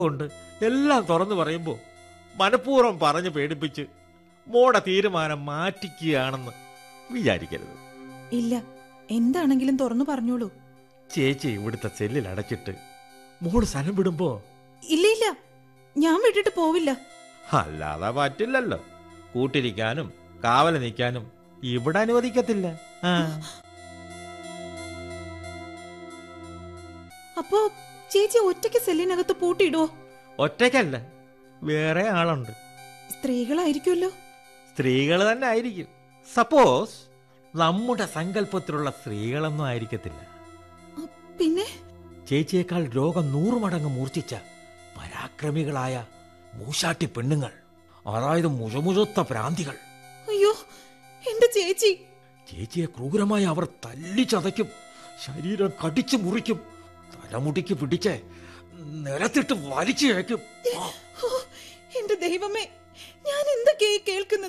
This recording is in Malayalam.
കൊണ്ട് എല്ലാം തുറന്നു പറയുമ്പോൾ മനഃപൂർവ്വം പറഞ്ഞ് പേടിപ്പിച്ച് മോടെ തീരുമാനം മാറ്റിക്കുകയാണെന്ന് വിചാരിക്കരുത് ഇല്ല എന്താണെങ്കിലും തുറന്നു പറഞ്ഞോളൂ ചേച്ചി ഇവിടുത്തെ സെല്ലിൽ അടച്ചിട്ട് മോള് സ്ഥലം വിടുമ്പോ ഇല്ല ഇല്ല ഞാൻ വിട്ടിട്ട് പോവില്ല അല്ലാതെ പറ്റില്ലല്ലോ കൂട്ടിരിക്കാനും കാവല് നിൽക്കാനും ഇവിടെ അനുവദിക്കത്തില്ല ആ. അപ്പോ ചേച്ചി ഒറ്റയ്ക്ക് സെല്ലിനകത്ത് പൂട്ടിയിടുവോ ഒറ്റയ്ക്കല്ല വേറെ ആളുണ്ട് സ്ത്രീകളായിരിക്കുമല്ലോ സ്ത്രീകൾ തന്നെ ആയിരിക്കും സപ്പോസ് നമ്മുടെ സങ്കല്പത്തിലുള്ള സ്ത്രീകളൊന്നും ആയിരിക്കത്തില്ല അ, പിന്നെ ചേച്ചിയേക്കാൾ രോഗം നൂറ് മടങ്ങ് മൂർച്ഛിച്ച പരാക്രമികളായ മൂശാട്ടി പെണ്ണുങ്ങൾ അതായത് മുഴമുഴുത്ത ഭ്രാന്തികൾ അയ്യോ എന്റെ ചേച്ചി ചേച്ചിയെ ക്രൂരമായി അവർ തല്ലി ചതയ്ക്കും ശരീരം കടിച്ചു മുറിക്കും തലമുടിക്ക് പിടിച്ച് നിലത്തിട്ട് വലിച്ചു വയ്ക്കും ഓ, എന്റെ ദൈവമേ ഞാൻ എന്തൊക്കെയായി കേൾക്കുന്നത്